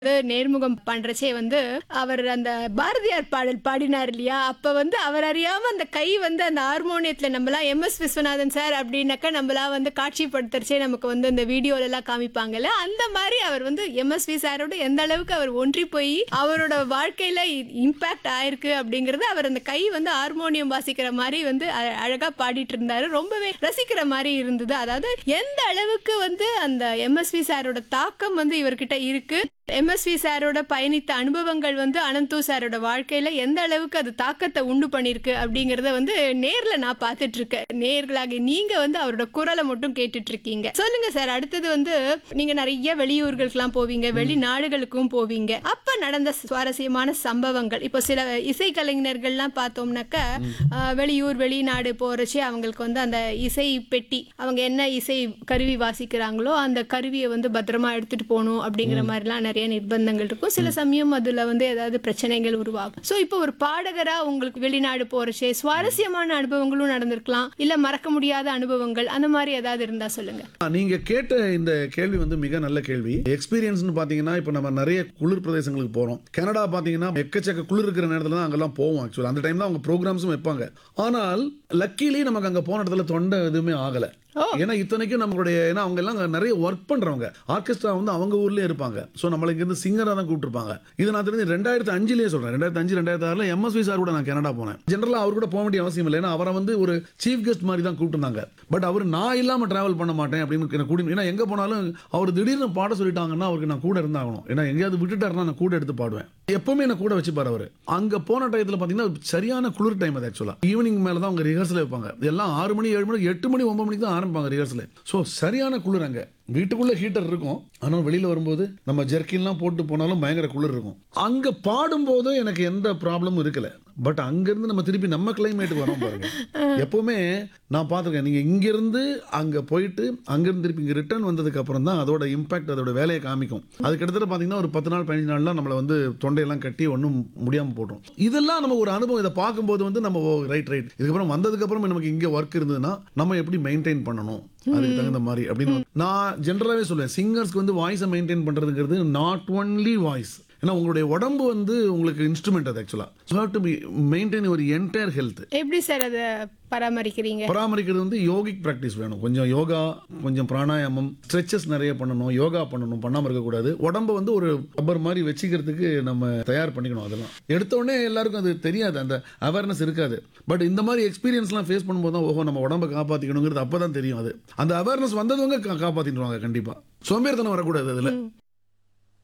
வந்து நேர்முகம் பண்றச்சே வந்து அவர் அந்த பாரதியார் பாடல் பாடினார் இல்லையா அப்ப வந்து அவர் அறியாம அந்த கை வந்து அந்த ஹார்மோனியத்துல நம்மலாம் எம் எஸ் விஸ்வநாதன் சார் அப்படின்னாக்கா நம்மளாம் வந்து காட்சிப்படுத்துறச்சே நமக்கு வந்து இந்த வீடியோல எல்லாம் காமிப்பாங்கல்ல அந்த மாதிரி அவர் வந்து எம் எஸ் வி சாரோட எந்த அளவுக்கு அவர் ஒன்றி போய் அவரோட வாழ்க்கையில இம்பாக்ட் ஆயிருக்கு அப்படிங்கறது அவர் அந்த கை வந்து ஹார்மோனியம் வாசிக்கிற மாதிரி வந்து அ- அழகா பாடிட்டு இருந்தாரு ரொம்பவே ரசிக்கிற மாதிரி இருந்தது அதாவது எந்த அளவுக்கு வந்து அந்த எம்எஸ்வி சாரோட தாக்கம் வந்து இவர்கிட்ட இருக்கு எம்எஸ்வி சாரோட பயணித்த அனுபவங்கள் வந்து அனந்து சாரோட வாழ்க்கையில எந்த அளவுக்கு அது தாக்கத்தை உண்டு பண்ணிருக்கு அப்படிங்கறத வந்து நேர்ல நான் பார்த்துட்டு இருக்கேன் நேர்களாக நீங்க வந்து அவரோட குரலை மட்டும் கேட்டுட்டு இருக்கீங்க சொல்லுங்க சார் அடுத்தது வந்து நீங்க நிறைய வெளியூர்களுக்கெல்லாம் போவீங்க வெளிநாடுகளுக்கும் போவீங்க அப்ப நடந்த சுவாரஸ்யமான சம்பவங்கள் இப்போ சில இசைக்கலைஞர்கள்லாம் பார்த்தோம்னாக்கா ஆஹ், வெளியூர் வெளிநாடு போறச்சே அவங்களுக்கு வந்து அந்த இசை பெட்டி அவங்க என்ன இசை கருவி வாசிக்கிறாங்களோ அந்த கருவியை வந்து பத்திரமா எடுத்துட்டு போகணும் அப்படிங்கிற மாதிரிலாம் நிறைய நிர்பந்தங்கள் இருக்கும் சில சமயம் அதுல வந்து ஏதாவது பிரச்சனைகள் உருவாகும் ஸோ இப்போ ஒரு பாடகரா உங்களுக்கு வெளிநாடு போறச்சே சுவாரஸ்யமான அனுபவங்களும் நடந்திருக்கலாம் இல்ல மறக்க முடியாத அனுபவங்கள் அந்த மாதிரி ஏதாவது இருந்தா சொல்லுங்க நீங்க கேட்ட இந்த கேள்வி வந்து மிக நல்ல கேள்வி எக்ஸ்பீரியன்ஸ்னு பாத்தீங்கன்னா இப்போ நம்ம நிறைய குளிர் பிரதேசங்களுக்கு போறோம் கனடா பாத்தீங்கன்னா எக்கச்சக்க குளிர் இருக்கிற நேரத்துல தான் அங்கெல்லாம் போவோம் ஆக்சுவலா அந்த டைம் தான் அவங்க ப்ரோக்ராம்ஸும் வைப்பாங்க ஆனால் லக்கிலி நமக்கு அங்க போன இடத்துல தொண்டை எதுவுமே ஆகல ஏன்னா இத்தனைக்கும் நம்மளுடைய ஏன்னா அவங்க எல்லாம் அங்க நிறைய ஒர்க் பண்றவங்க ஆர்கெஸ்ட்ரா வந்து அவங்க ஊர்லயே இருப்பாங்க ஸோ நம்மள இங்க இருந்து சிங்கரா தான் கூப்பிட்டுருப்பாங்க இது நான் தெரிஞ்சு ரெண்டாயிரத்தி அஞ்சுலயே சொல்றேன் ரெண்டாயிரத்தி அஞ்சு ரெண்டாயிரத்தி ஆறுல எம்எஸ்வி சார் கூட நான் கனடா போனேன் ஜென்ரலா அவர் கூட போக வேண்டிய அவசியம் இல்லை ஏன்னா அவரை வந்து ஒரு சீஃப் கெஸ்ட் மாதிரி தான் கூப்பிட்டுருந்தாங்க பட் அவர் நான் இல்லாம டிராவல் பண்ண மாட்டேன் அப்படின்னு என்ன கூட்டி ஏன்னா எங்க போனாலும் அவர் திடீர்னு பாட சொல்லிட்டாங்கன்னா அவருக்கு நான் கூட இருந்தாகணும் ஏன்னா எங்கேயாவது விட்டுட்டாருன்னா நான் கூட எடுத்து பாடுவேன் எப்பவுமே என்ன கூட வச்சுப்பாரு அவர் அங்க போன டயத்துல பாத்தீங்கன்னா சரியான குளிர் டைம் அது ஆக்சுவலா ஈவினிங் மேல தான் அவங்க ரிஹர்சல் வைப்பாங்க எல்லாம் ஆறு மணி ஏழு மணி எட்டு மணி ஒன்பது மணிக்கு தான் ஆரம்பிப்பாங்க ரிஹர்சல் ஸோ சரியான குளிர் அங்க வீட்டுக்குள்ள ஹீட்டர் இருக்கும் ஆனால் வெளியில வரும்போது நம்ம ஜெர்கின்லாம் போட்டு போனாலும் பயங்கர குளிர் இருக்கும் அங்க பாடும்போது எனக்கு எந்த ப்ராப்ளமும் இருக்கல பட் அங்கிருந்து நம்ம திருப்பி நம்ம கிளைமேட்டுக்கு வரோம் பாருங்க எப்பவுமே நான் பார்த்துருக்கேன் நீங்க இங்கிருந்து அங்க போயிட்டு அங்கிருந்து திருப்பி இங்க ரிட்டர்ன் வந்ததுக்கு அப்புறம் தான் அதோட இம்பாக்ட் அதோட வேலையை காமிக்கும் அதுக்கு கிட்டத்தட்ட பாத்தீங்கன்னா ஒரு பத்து நாள் பதினஞ்சு நாள்லாம் நம்மளை வந்து தொண்டையெல்லாம் கட்டி ஒன்றும் முடியாம போட்டோம் இதெல்லாம் நம்ம ஒரு அனுபவம் இதை பார்க்கும்போது வந்து நம்ம ரைட் ரைட் இதுக்கப்புறம் வந்ததுக்கு அப்புறம் நமக்கு இங்க ஒர்க் இருந்ததுன்னா நம்ம எப்படி மெயின்டைன் பண்ணணும் அதுக்கு தகுந்த மாதிரி அப்படின்னு நான் ஜென்ரலாகவே சொல்லுவேன் சிங்கர்ஸ்க்கு வந்து வாய்ஸை மெயின்டைன் பண்றதுங்கிறது நாட் ஒன்லி வாய்ஸ் ஏன்னா உங்களுடைய உடம்பு வந்து உங்களுக்கு இன்ஸ்ட்ருமெண்ட் அது ஆக்சுவலாக டு பி மெயின்டைன் ஒரு என்டையர் ஹெல்த் எப்படி சார் அதை பராமரிக்கிறீங்க பராமரிக்கிறது வந்து யோகிக் ப்ராக்டிஸ் வேணும் கொஞ்சம் யோகா கொஞ்சம் பிராணாயாமம் ஸ்ட்ரெச்சஸ் நிறைய பண்ணணும் யோகா பண்ணணும் பண்ணாமல் இருக்கக்கூடாது உடம்ப வந்து ஒரு ரப்பர் மாதிரி வச்சுக்கிறதுக்கு நம்ம தயார் பண்ணிக்கணும் அதெல்லாம் எடுத்த உடனே எல்லாருக்கும் அது தெரியாது அந்த அவேர்னஸ் இருக்காது பட் இந்த மாதிரி எக்ஸ்பீரியன்ஸ்லாம் ஃபேஸ் பண்ணும்போது தான் ஓஹோ நம்ம உடம்ப காப்பாற்றிக்கணுங்கிறது அப்போ தான் தெரியும் அது அந்த அவேர்னஸ் வந்தவங்க கா- காப்பாத்திடுவாங்க கண்டிப்பாக சோம்பேறித்தனம் வரக்கூடாது அதில்